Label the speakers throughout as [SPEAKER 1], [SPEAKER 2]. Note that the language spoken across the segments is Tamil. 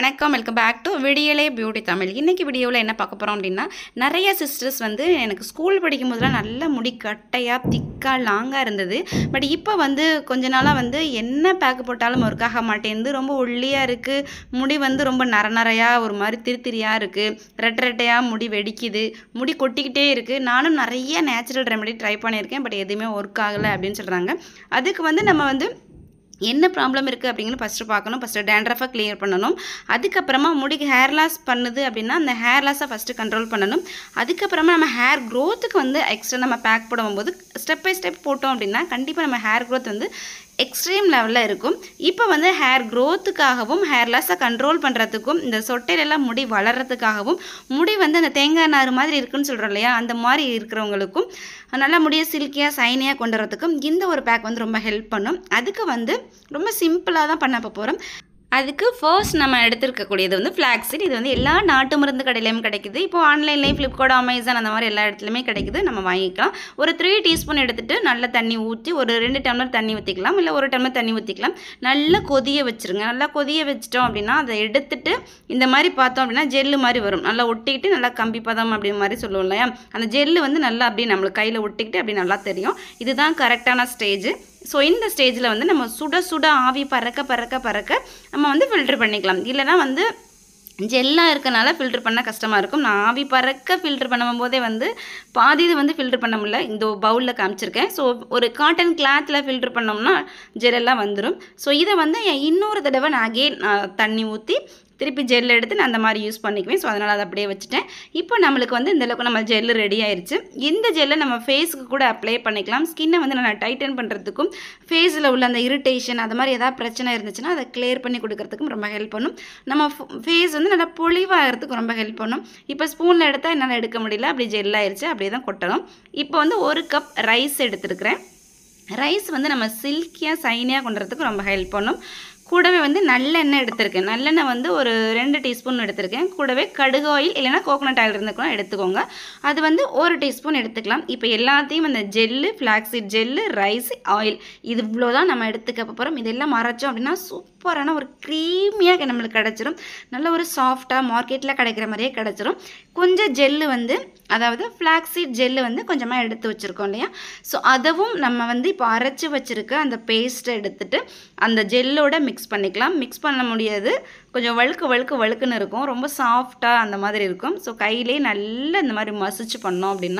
[SPEAKER 1] வணக்கம் welcome back to Vidiyale beauty Tamil இன்றைக்கி வீடியோவில் என்ன பார்க்க போகிறோம் அப்படின்னா நிறைய சிஸ்டர்ஸ் வந்து எனக்கு ஸ்கூல் படிக்கும் போதெல்லாம் நல்ல முடி கட்டையாக திக்காக லாங்காக இருந்தது பட் இப்போ வந்து கொஞ்ச நாளாக வந்து என்ன பேக்கு போட்டாலும் ஒர்க்காக மாட்டேங்குது ரொம்ப ஒல்லியாக இருக்குது முடி வந்து ரொம்ப நர நரையாக ஒரு மாதிரி திரித்திரியாக இருக்குது ரெட்டை ரெட்டையாக முடி வெடிக்குது முடி கொட்டிக்கிட்டே இருக்குது நானும் நிறைய நேச்சுரல் ரெமெடி ட்ரை பண்ணியிருக்கேன் பட் எதுவுமே ஒர்க் ஆகலை அப்படின்னு சொல்கிறாங்க அதுக்கு வந்து நம்ம வந்து என்ன ப்ராப்ளம் இருக்குது அப்படிங்கிறது ஃபஸ்ட்டு பார்க்கணும் ஃபஸ்ட்டு டேண்ட்ரஃபாக கிளியர் பண்ணணும் அதுக்கப்புறமா முடிக்கு ஹேர் லாஸ் பண்ணுது அப்படின்னா அந்த ஹேர் லாஸை ஃபஸ்ட்டு கண்ட்ரோல் பண்ணணும் அதுக்கப்புறமா நம்ம ஹேர் க்ரோத்துக்கு வந்து எக்ஸ்ட்ரா நம்ம பேக் போடும்போது ஸ்டெப் பை ஸ்டெப் போட்டோம் அப்படின்னா கண்டிப்பாக நம்ம ஹேர் க்ரோத் வந்து எக்ஸ்ட்ரீம் லெவலில் இருக்கும் இப்போ வந்து ஹேர் க்ரோத்துக்காகவும் ஹேர் லாஸை கண்ட்ரோல் பண்ணுறதுக்கும் இந்த சொட்டையிலெல்லாம் முடி வளர்கிறதுக்காகவும் முடி வந்து அந்த தேங்காய் நார் மாதிரி இருக்குன்னு சொல்கிறோம் இல்லையா அந்த மாதிரி இருக்கிறவங்களுக்கும் நல்லா முடிய சில்கியாக சைனியாக கொண்டு வரதுக்கும் இந்த ஒரு பேக் வந்து ரொம்ப ஹெல்ப் பண்ணும் அதுக்கு வந்து ரொம்ப சிம்பிளாக தான் பண்ண போகிறோம் அதுக்கு ஃபர்ஸ்ட் நம்ம எடுத்துருக்கக்கூடியது வந்து ஃப்ளாக்ஸீட் இது வந்து எல்லா நாட்டு மருந்து கடையிலையும் கிடைக்குது இப்போ ஆன்லைன்லேயும் ஃப்ளிப்கார்ட் அமேசான் அந்த மாதிரி எல்லா இடத்துலையுமே கிடைக்குது நம்ம வாங்கிக்கலாம் ஒரு த்ரீ டீஸ்பூன் எடுத்துகிட்டு நல்ல தண்ணி ஊற்றி ஒரு ரெண்டு டம்ளர் தண்ணி ஊற்றிக்கலாம் இல்லை ஒரு டம்ளர் தண்ணி ஊற்றிக்கலாம் நல்லா கொதிய வச்சுருங்க நல்லா கொதிய வச்சிட்டோம் அப்படின்னா அதை எடுத்துட்டு இந்த மாதிரி பார்த்தோம் அப்படின்னா ஜெல்லு மாதிரி வரும் நல்லா ஒட்டிக்கிட்டு நல்லா கம்பி பதம் அப்படி மாதிரி சொல்லுவோம் இல்லையா அந்த ஜெல்லு வந்து நல்லா அப்படியே நம்மளுக்கு கையில் ஒட்டிக்கிட்டு அப்படி நல்லா தெரியும் இதுதான் கரெக்டான ஸ்டேஜ் ஸோ இந்த ஸ்டேஜில் வந்து நம்ம சுட சுட ஆவி பறக்க பறக்க பறக்க நம்ம வந்து ஃபில்ட்ரு பண்ணிக்கலாம் இல்லைனா வந்து ஜெல்லாக இருக்கனால ஃபில்ட்ரு பண்ண கஷ்டமாக இருக்கும் நான் ஆவி பறக்க ஃபில்ட்ரு பண்ணும்போதே வந்து பாதி இது வந்து ஃபில்ட்ரு பண்ண முடியல இந்த பவுலில் காமிச்சிருக்கேன் ஸோ ஒரு காட்டன் கிளாத்தில் ஃபில்ட்ரு பண்ணோம்னா ஜெல்லெல்லாம் வந்துடும் ஸோ இதை வந்து இன்னொரு தடவை நான் அகெயின் தண்ணி ஊற்றி திருப்பி ஜெல் எடுத்து நான் அந்த மாதிரி யூஸ் பண்ணிக்குவேன் ஸோ அதனால் அதை அப்படியே வச்சுட்டேன் இப்போ நம்மளுக்கு வந்து இந்தளவுக்கு நம்ம ஜெல்லு ரெடி ஆயிடுச்சு இந்த ஜெல்லை நம்ம ஃபேஸுக்கு கூட அப்ளை பண்ணிக்கலாம் ஸ்கின்னை வந்து நான் டைட்டன் பண்ணுறதுக்கும் ஃபேஸில் உள்ள அந்த இரிட்டேஷன் அது மாதிரி ஏதாவது பிரச்சனை இருந்துச்சுன்னா அதை கிளியர் பண்ணி கொடுக்கறதுக்கும் ரொம்ப ஹெல்ப் பண்ணும் நம்ம ஃபேஸ் வந்து நல்லா பொலிவாகிறதுக்கு ரொம்ப ஹெல்ப் பண்ணும் இப்போ ஸ்பூனில் எடுத்தால் என்னால் எடுக்க முடியல அப்படி ஜெல் ஆயிடுச்சு அப்படியே தான் கொட்டணும் இப்போ வந்து ஒரு கப் ரைஸ் எடுத்துருக்கிறேன் ரைஸ் வந்து நம்ம சில்கியாக சைனியாக கொண்டுறதுக்கு ரொம்ப ஹெல்ப் பண்ணும் கூடவே வந்து நல்லெண்ணெய் எடுத்திருக்கேன் நல்லெண்ணெய் வந்து ஒரு ரெண்டு டீஸ்பூன் எடுத்திருக்கேன் கூடவே கடுகு ஆயில் இல்லைனா கோகோனட் ஆயில் இருந்துக்கலாம் எடுத்துக்கோங்க அது வந்து ஒரு டீஸ்பூன் எடுத்துக்கலாம் இப்போ எல்லாத்தையும் அந்த gel flaxseed gel rice oil இது இவ்வளோ தான் நம்ம எடுத்துக்க போகிறோம் இதெல்லாம் மறைச்சோம் அப்படின்னா சூப்பரான ஒரு க்ரீமியாக நம்மளுக்கு கிடச்சிரும் நல்ல ஒரு சாஃப்டாக மார்க்கெட்டில் கிடைக்கிற மாதிரியே கிடச்சிரும் கொஞ்சம் ஜெல்லு வந்து அதாவது ஃப்ளாக்ஸீட் ஜெல்லு வந்து கொஞ்சமாக எடுத்து வச்சுருக்கோம் இல்லையா ஸோ அதவும் நம்ம வந்து இப்போ அரைச்சி வச்சுருக்க அந்த பேஸ்ட்டை எடுத்துகிட்டு அந்த ஜெல்லோட மிக்ஸ் பண்ணிக்கலாம் மிக்ஸ் பண்ண முடியாது கொஞ்சம் வழுக்கு வழுக்கு வழுக்குன்னு இருக்கும் ரொம்ப சாஃப்டாக அந்த மாதிரி இருக்கும் ஸோ கையிலே நல்லா இந்த மாதிரி மசிச்சு பண்ணோம் அப்படின்னா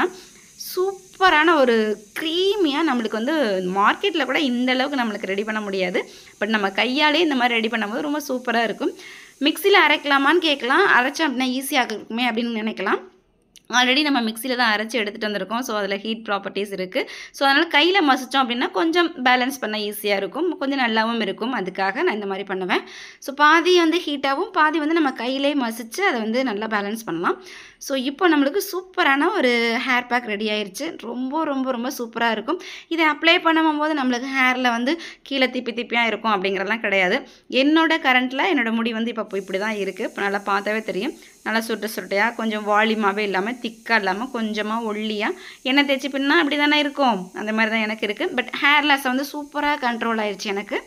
[SPEAKER 1] சூப்பரான ஒரு க்ரீமியாக நம்மளுக்கு வந்து மார்க்கெட்டில் கூட இந்த அளவுக்கு நம்மளுக்கு ரெடி பண்ண முடியாது பட் நம்ம கையாலே இந்த மாதிரி ரெடி பண்ணும்போது ரொம்ப சூப்பராக இருக்கும் மிக்சியில் அரைக்கலாமான்னு கேட்கலாம் அரைச்சோம் அப்படின்னா ஈஸியாக இருக்குமே அப்படின்னு நினைக்கலாம் ஆல்ரெடி நம்ம மிக்சியில் தான் அரைச்சி எடுத்துகிட்டு வந்திருக்கோம் ஸோ அதில் ஹீட் ப்ராப்பர்ட்டிஸ் இருக்குது ஸோ அதனால் கையில் மசித்தோம் அப்படின்னா கொஞ்சம் பேலன்ஸ் பண்ண ஈஸியாக இருக்கும் கொஞ்சம் நல்லாவும் இருக்கும் அதுக்காக நான் இந்த மாதிரி பண்ணுவேன் ஸோ பாதி வந்து ஹீட்டாகவும் பாதி வந்து நம்ம கையிலே மசித்து அதை வந்து நல்லா பேலன்ஸ் பண்ணலாம் ஸோ இப்போ நம்மளுக்கு சூப்பரான ஒரு ஹேர் பேக் ரெடி ஆயிடுச்சு ரொம்ப ரொம்ப ரொம்ப சூப்பராக இருக்கும் இதை அப்ளை பண்ணும்போது நம்மளுக்கு ஹேரில் வந்து கீழே திப்பி திப்பியாக இருக்கும் அப்படிங்கிறதெல்லாம் கிடையாது என்னோட கரண்ட்டில் என்னோட முடி வந்து இப்போ இப்படி தான் இருக்குது இப்போ நல்லா பார்த்தாவே தெரியும் நல்லா சுட்டு சுட்டையாக கொஞ்சம் வால்யூமாகவே இல்லாமல் திக்காக இல்லாமல் கொஞ்சமாக ஒல்லியாக எண்ணெய் தேய்ச்சி பின்னா அப்படி தானே இருக்கும் அந்த மாதிரி தான் எனக்கு இருக்குது பட் ஹேர் லாஸை வந்து சூப்பராக கண்ட்ரோல் ஆயிடுச்சு எனக்கு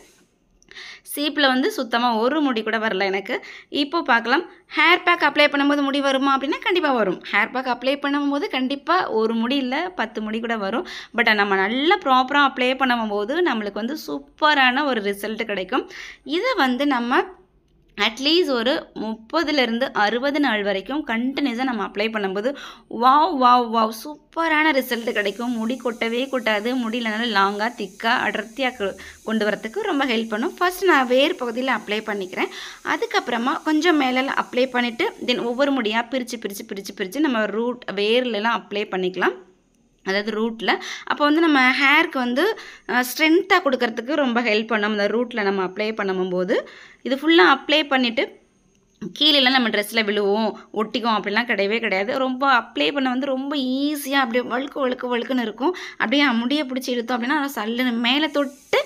[SPEAKER 1] சீப்பில் வந்து சுத்தமாக ஒரு முடி கூட வரல எனக்கு இப்போ பார்க்கலாம் ஹேர் பேக் அப்ளை பண்ணும்போது முடி வருமா அப்படின்னா கண்டிப்பாக வரும் ஹேர் பேக் அப்ளை பண்ணும்போது கண்டிப்பாக ஒரு முடி இல்லை பத்து முடி கூட வரும் பட் நம்ம நல்லா ப்ராப்பராக அப்ளை பண்ணும்போது நம்மளுக்கு வந்து சூப்பரான ஒரு ரிசல்ட் கிடைக்கும் இதை வந்து நம்ம அட்லீஸ்ட் ஒரு முப்பதுலேருந்து அறுபது நாள் வரைக்கும் கண்டினியூஸாக நம்ம அப்ளை பண்ணும்போது வாவ் வாவ் வாவ் சூப்பரான ரிசல்ட் கிடைக்கும் முடி கொட்டவே கொட்டாது முடியல நல்லா லாங்காக திக்காக அடர்த்தியாக கொண்டு வரத்துக்கு ரொம்ப ஹெல்ப் பண்ணும் ஃபஸ்ட் நான் வேர் பகுதியில் அப்ளை பண்ணிக்கிறேன் அதுக்கப்புறமா கொஞ்சம் மேலே அப்ளை பண்ணிவிட்டு தென் ஒவ்வொரு முடியாக பிரித்து பிரித்து பிரித்து பிரித்து நம்ம ரூட் வேர்லலாம் அப்ளை பண்ணிக்கலாம் அதாவது ரூட்டில் அப்போ வந்து நம்ம ஹேருக்கு வந்து ஸ்ட்ரென்த்தாக கொடுக்கறதுக்கு ரொம்ப ஹெல்ப் பண்ணும் அந்த ரூட்டில் நம்ம அப்ளை பண்ணும்போது இது ஃபுல்லாக அப்ளை பண்ணிவிட்டு கீழெல்லாம் நம்ம ட்ரெஸ்ஸில் விழுவோம் ஒட்டிக்கும் அப்படிலாம் கிடையவே கிடையாது ரொம்ப அப்ளை பண்ண வந்து ரொம்ப ஈஸியாக அப்படியே வழுக்கு வழுக்கு வழுக்குன்னு இருக்கும் அப்படியே முடியை பிடிச்சி இழுத்தோம் அப்படின்னா சல்லுன்னு மேலே தொட்டு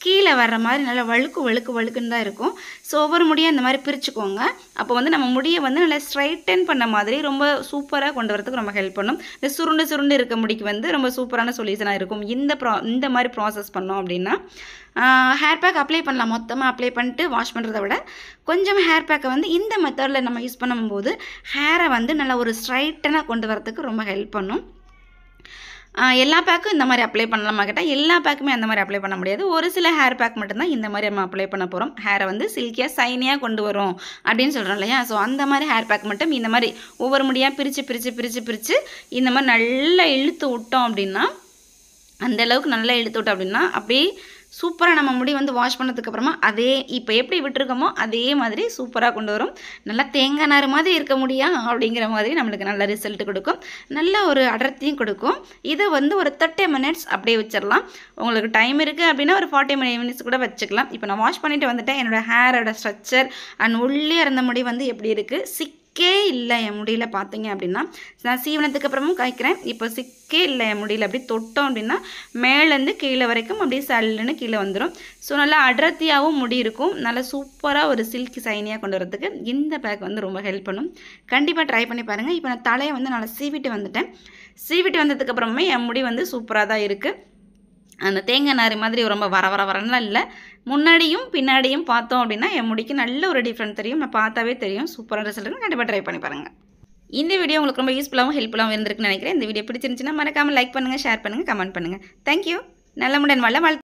[SPEAKER 1] கீழே வர்ற மாதிரி நல்லா வழுக்கு வழுக்கு வழுக்குன்னு தான் இருக்கும் ஸோ ஒவ்வொரு முடியாக இந்த மாதிரி பிரிச்சுக்கோங்க அப்போ வந்து நம்ம முடியை வந்து நல்லா ஸ்ட்ரைட்டன் பண்ண மாதிரி ரொம்ப சூப்பராக கொண்டு வரதுக்கு ரொம்ப ஹெல்ப் பண்ணும் இந்த சுருண்டு சுருண்டு இருக்க முடிக்கு வந்து ரொம்ப சூப்பரான சொல்யூஷனாக இருக்கும் இந்த ப்ரா இந்த மாதிரி ப்ராசஸ் பண்ணோம் அப்படின்னா ஹேர் பேக் அப்ளை பண்ணலாம் மொத்தமாக அப்ளை பண்ணிட்டு வாஷ் பண்ணுறத விட கொஞ்சம் ஹேர் பேக்கை வந்து இந்த மெத்தடில் நம்ம யூஸ் பண்ணும்போது ஹேரை வந்து நல்லா ஒரு ஸ்ட்ரைட்டனாக கொண்டு வரதுக்கு ரொம்ப ஹெல்ப் பண்ணும் ஆஹ் எல்லா பேக்கும் இந்த மாதிரி அப்ளை பண்ணலாமா கேட்டால் எல்லா பேக்குமே அந்த மாதிரி அப்ளை பண்ண முடியாது ஒரு சில ஹேர் பேக் மட்டும்தான் இந்த மாதிரி நம்ம அப்ளை பண்ண போகிறோம் ஹேரை வந்து சில்கியாக சைனியாக கொண்டு வரும் அப்படின்னு சொல்கிறோம் இல்லையா ஸோ அந்த மாதிரி ஹேர் பேக் மட்டும் இந்த மாதிரி ஒவ்வொரு முடியாக பிரித்து பிரித்து பிரித்து பிரித்து இந்த மாதிரி நல்லா இழுத்து விட்டோம் அப்படின்னா அந்த அளவுக்கு நல்லா இழுத்து விட்டோம் அப்படின்னா அப்படியே சூப்பராக நம்ம முடி வந்து வாஷ் பண்ணதுக்கு அப்புறமா அதே இப்போ எப்படி விட்டுருக்கோமோ அதே மாதிரி சூப்பராக கொண்டு வரும் நல்லா தேங்காய் நார் மாதிரி இருக்க முடியா அப்படிங்கிற மாதிரி நம்மளுக்கு நல்ல ரிசல்ட் கொடுக்கும் நல்ல ஒரு அடர்த்தியும் கொடுக்கும் இதை வந்து ஒரு தேர்ட்டி மினிட்ஸ் அப்படியே வச்சிடலாம் உங்களுக்கு டைம் இருக்குது அப்படின்னா ஒரு ஃபார்ட்டி மினிட்ஸ் கூட வச்சுக்கலாம் இப்போ நான் வாஷ் பண்ணிட்டு வந்துட்டேன் என்னோடய ஹேரோட ஸ்ட்ரக்சர் அண்ட் உள்ளே இருந்த முடி வந்து எப்படி இருக்குது சிக்கே இல்லை என் முடியல பார்த்தீங்க அப்படின்னா நான் சீவனத்துக்கு அப்புறமும் காய்க்கிறேன் இப்போ சிக்கே இல்லை என் முடியல அப்படி தொட்டோம் அப்படின்னா மேலேருந்து கீழே வரைக்கும் அப்படியே சல்லுன்னு கீழே வந்துடும் ஸோ நல்லா அடர்த்தியாகவும் முடி இருக்கும் நல்லா சூப்பராக ஒரு சில்க் சைனியாக கொண்டு வரதுக்கு இந்த பேக் வந்து ரொம்ப ஹெல்ப் பண்ணும் கண்டிப்பாக ட்ரை பண்ணி பாருங்கள் இப்போ நான் தலையை வந்து நல்லா சீவிட்டு வந்துட்டேன் சீவிட்டு வந்ததுக்கப்புறமே என் முடி வந்து சூப்பராக தான் இருக்குது அந்த தேங்காய் நார் மாதிரி ரொம்ப வர வர வரலாம் இல்லை முன்னாடியும் பின்னாடியும் பார்த்தோம் அப்படின்னா என் முடிக்கு நல்ல ஒரு டிஃப்ரெண்ட் தெரியும் நான் பார்த்தாவே தெரியும் சூப்பரான ரிசல்ட் கண்டிப்பாக ட்ரை பண்ணி பாருங்கள் இந்த வீடியோ உங்களுக்கு ரொம்ப யூஸ்ஃபுல்லாகவும் ஹெல்ப்ஃபுல்லாகவும் இருந்திருக்குன்னு நினைக்கிறேன் இந்த வீடியோ பிடிச்சிருந்துச்சுன்னா மறக்காமல் லைக் பண்ணுங்கள் ஷேர் பண்ணுங்கள் கமெண்ட் பண்ணுங்கள் தேங்க்யூ நல்ல முடன் வள வாழ்த்து